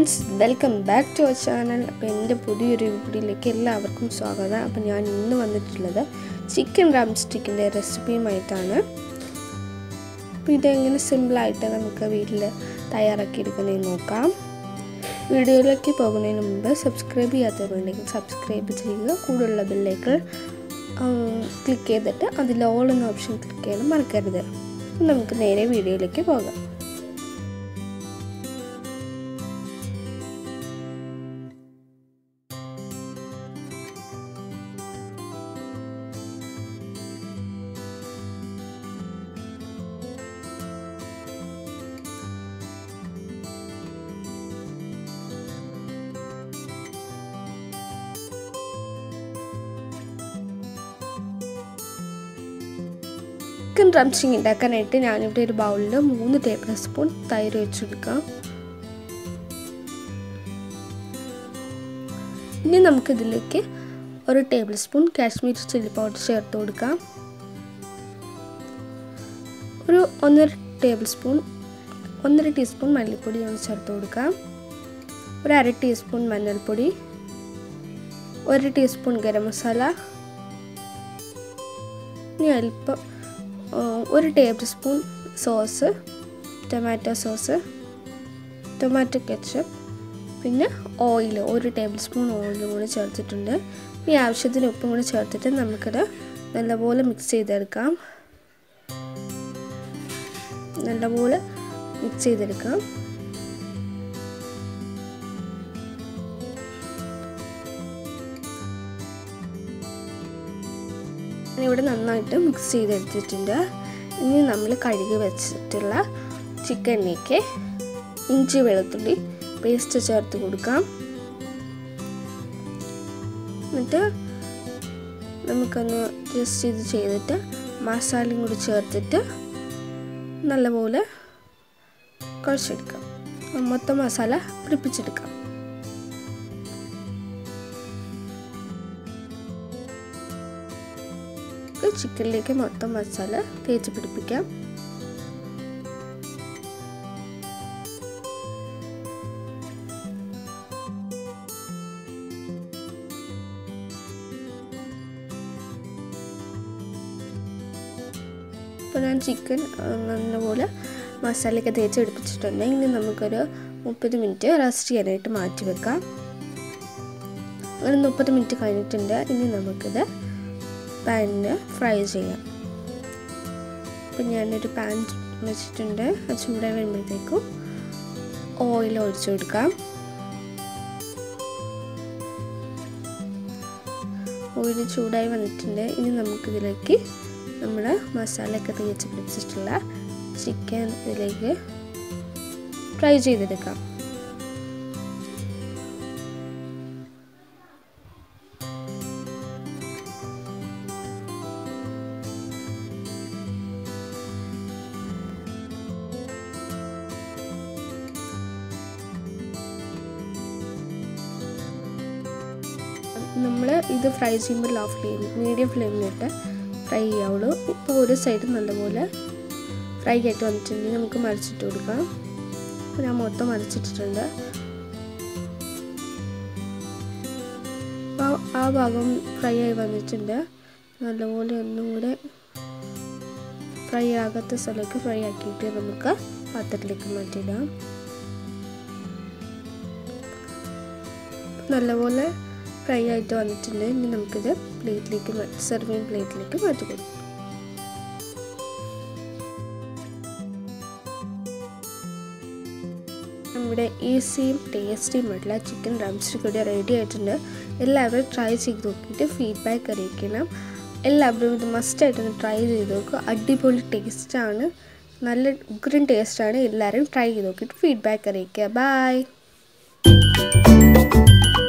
friends welcome back to our channel അപ്പോൾ എൻ്റെ പുതിയൊരു വീഡിയോയിലേക്ക് എല്ലാവർക്കും സ്വാഗതം അപ്പോൾ ഞാൻ ഇന്ന് വന്നിട്ടുള്ളത് ചിക്കൻ റാം സ്റ്റിക്കിൻ്റെ റെസിപ്പിയുമായിട്ടാണ് അപ്പോൾ ഇതെങ്ങനെ സിമ്പിളായിട്ട് നമുക്ക് വീട്ടിൽ തയ്യാറാക്കി എടുക്കുന്നതെന്ന് നോക്കാം വീഡിയോയിലേക്ക് പോകുന്നതിന് മുമ്പ് സബ്സ്ക്രൈബ് ചെയ്യാത്തവരുണ്ടെങ്കിൽ സബ്സ്ക്രൈബ് ചെയ്യുക കൂടുതലുള്ള ബെല്ലേക്ക് ക്ലിക്ക് ചെയ്തിട്ട് അതിൽ ഓൾ എന്ന ഓപ്ഷൻ ക്ലിക്ക് ചെയ്യാൻ മറക്കരുത് നമുക്ക് നേരെ വീഡിയോയിലേക്ക് പോകാം ചിക്കൻ ഡ്രംസ്റ്റിങ് ഉണ്ടാക്കാനായിട്ട് ഞാനിവിടെ ഒരു ബൗളിൽ മൂന്ന് ടേബിൾ സ്പൂൺ തൈര് വെച്ചെടുക്കാം ഇനി നമുക്കിതിലേക്ക് ഒരു tablespoon Kashmir chilli powder ചേർത്ത് കൊടുക്കാം ഒരു ഒന്നര ടേബിൾ സ്പൂൺ ഒന്നര ടീസ്പൂൺ മല്ലിപ്പൊടി ഒന്ന് ചേർത്ത് കൊടുക്കാം ഒരു അര ടീസ്പൂൺ മഞ്ഞൾപ്പൊടി ഒരു ടീസ്പൂൺ ഗരം മസാല ഇനി അല്പം ഒരു tablespoon sauce tomato sauce tomato ketchup പിന്നെ ഓയിൽ ഒരു ടേബിൾ സ്പൂൺ ഓയിലും കൂടി ചേർത്തിട്ടുണ്ട് ഈ ആവശ്യത്തിന് ഉപ്പും കൂടി ചേർത്തിട്ട് നമുക്കത് നല്ലപോലെ മിക്സ് ചെയ്തെടുക്കാം നല്ലപോലെ മിക്സ് ചെയ്തെടുക്കാം ഇവിടെ നന്നായിട്ട് മിക്സ് ചെയ്തെടുത്തിട്ടുണ്ട് ഇനി നമ്മൾ കഴുകി വെച്ചിട്ടുള്ള ചിക്കനിലേക്ക് ഇഞ്ചി വെളുത്തുള്ളി പേസ്റ്റ് ചേർത്ത് കൊടുക്കാം എന്നിട്ട് നമുക്കൊന്ന് ജസ്റ്റ് ഇത് ചെയ്തിട്ട് മസാലയും കൂടി ചേർത്തിട്ട് നല്ലപോലെ കുഴച്ചെടുക്കാം മൊത്തം മസാല പിടിപ്പിച്ചെടുക്കാം ചിക്കനിലേക്ക് മൊത്തം മസാല തേച്ച് പിടിപ്പിക്കാം ഇപ്പോൾ ഞാൻ ചിക്കൻ നല്ലപോലെ മസാലയൊക്കെ തേച്ച് പിടിപ്പിച്ചിട്ടുണ്ട് ഇനി നമുക്കൊരു മുപ്പത് മിനിറ്റ് റെസ്റ്റ് ചെയ്യാനായിട്ട് മാറ്റി വെക്കാം അങ്ങനെ മുപ്പത് മിനിറ്റ് കഴിഞ്ഞിട്ടുണ്ട് ഇനി നമുക്കിത് പാനിൽ ഫ്രൈ ചെയ്യാം അപ്പം ഞാനൊരു പാൻ വെച്ചിട്ടുണ്ട് അത് ചൂടായി വരുമ്പോഴത്തേക്കും ഓയിൽ ഒഴിച്ചു കൊടുക്കാം ഓയിൽ ചൂടായി വന്നിട്ടുണ്ട് ഇനി നമുക്കിതിലേക്ക് നമ്മൾ മസാലയൊക്കെ തേച്ച് പിടിപ്പിച്ചിട്ടുള്ള ചിക്കൻ ഇതിലേക്ക് ഫ്രൈ ചെയ്തെടുക്കാം നമ്മൾ ഇത് ഫ്രൈ ചെയ്യുമ്പോൾ ലോ ഫ്ലെയിം മീഡിയം ഫ്ലെയിമിലിട്ട് ഫ്രൈ ചെയ്യാവുള്ളൂ ഇപ്പോൾ ഒരു സൈഡ് നല്ലപോലെ ഫ്രൈ ആയിട്ട് വന്നിട്ടുണ്ടെങ്കിൽ നമുക്ക് മറിച്ചിട്ട് കൊടുക്കാം അപ്പോൾ ഞാൻ മൊത്തം മറിച്ചിട്ടിട്ടുണ്ട് അപ്പോൾ ആ ഭാഗം ഫ്രൈ ആയി വന്നിട്ടുണ്ട് നല്ലപോലെ ഒന്നും കൂടെ ഫ്രൈ ആകാത്ത സ്ഥലമൊക്കെ ഫ്രൈ ആക്കിയിട്ട് നമുക്ക് പാത്രത്തിലേക്ക് മാറ്റിയിടാം നല്ലപോലെ ഫ്രൈ ആയിട്ട് വന്നിട്ടുണ്ട് ഇനി നമുക്കിത് പ്ലേറ്റിലേക്ക് സെർവിങ് പ്ലേറ്റിലേക്ക് മാറ്റി കൊടുക്കാം നമ്മുടെ ഈസിയും ടേസ്റ്റിയും ആയിട്ടുള്ള ചിക്കൻ ഡ്രംസ്റ്റിക് കൂടി റെഡി ആയിട്ടുണ്ട് എല്ലാവരും ട്രൈ ചെയ്ത് നോക്കിയിട്ട് ഫീഡ്ബാക്ക് അറിയിക്കണം എല്ലാവരും ഇത് മസ്റ്റായിട്ടൊന്ന് ട്രൈ ചെയ്ത് നോക്കുക അടിപൊളി ടേസ്റ്റാണ് നല്ല ഉഗ്രൻ ടേസ്റ്റാണ് എല്ലാവരും ട്രൈ ചെയ്ത് നോക്കിയിട്ട് ഫീഡ്ബാക്ക് അറിയിക്കുക ബായ്